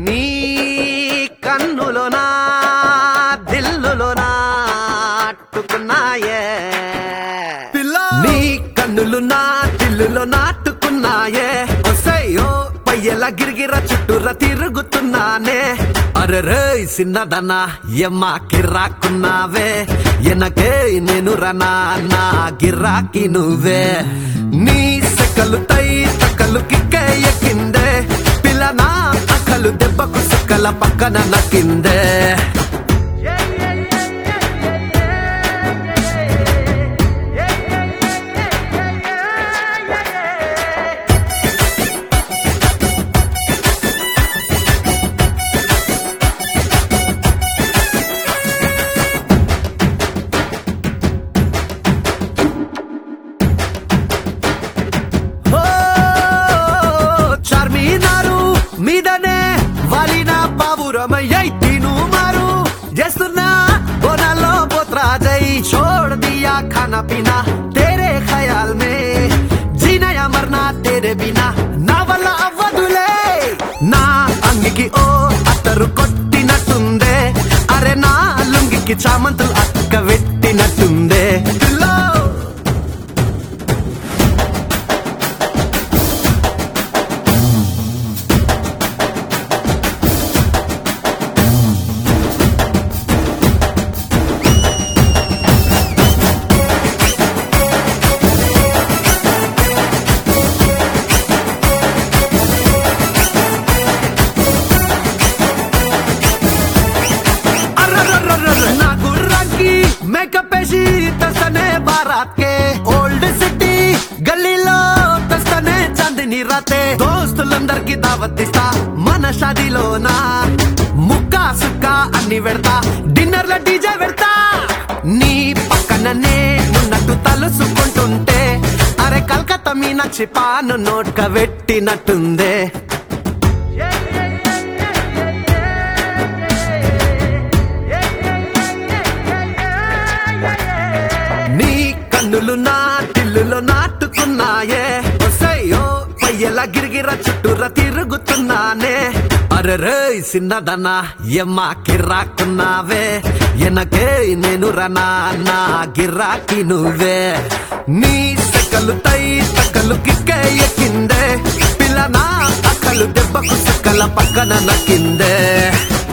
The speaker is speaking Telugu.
నీ కన్నులోనా దిల్లులోనా అట్టుకున్నాయే నీ కన్నులు నా దిల్లులో నాటుకున్నాయే ఒసయ్యో పయ్యల గిరిగిర చుట్టూర తిరుగుతున్నానే అరే రే సిన్నదనా ఎమ్మ కిర్రాకున్నావే ఎనకే నేను రనా నా గిరాకి నువ్వే నీ సెకలు తై తకలు కిక్కే ఎక్కిందే పిల్ల నా అక్కలు దెబ్బకు సెక్కల పక్కన నక్కిందే ఓ చార్మినారు మీదనే వాలిన బాబురమయ్యై తిను మారు చేస్తున్నా బోనాల్లో పోత్రాజై छोड़ दिया खाना पीना तेरे ख्याल में जीना या मरना तेरे बिना నా వల్ల అవ్వదులే నా అంగికి ఓ అత్తరు కొట్టినట్టుందే అరే నా లుంగికి చామంతులు అక్క పెట్టినట్టుందే పిల్లో అర్రర్రర్రర్ర నా గుర్రాకి మేకప్ వేసి తెస్తనే బారాత్ కే ఓల్డ్ సిటీ గల్లీలో తెస్తనే చందిని రాతే దోస్తులందరికి దావత్ ఇస్తా మన షాదీలోనా ముక్కా సుక్క అన్ని పెడతా డిన్నర్ లో డీజే పెడతా నీ పక్కననే ఉన్నట్టు తలుసుకుంటుంటే అరే కలకత్తా మీనాక్షి పాను నోట్క పెట్టినట్టుందే నీ కన్నులు నా టిల్లులో నాటుకున్నాయే ఒసయ్యో పయ్యల గిరిగిర చుట్టూర తిరుగుతున్నానే అరే రే సిన్నదనా ఎమ్మ కిర్రాకున్నావే ఎనకే నేను రనా నా గిరాకి నువ్వే నీ సెకలు తై తక్కలు కిక్కే ఎక్కిందే పిల్ల నా అక్కలు దెబ్బకు సెక్కల పక్కన నక్కిందే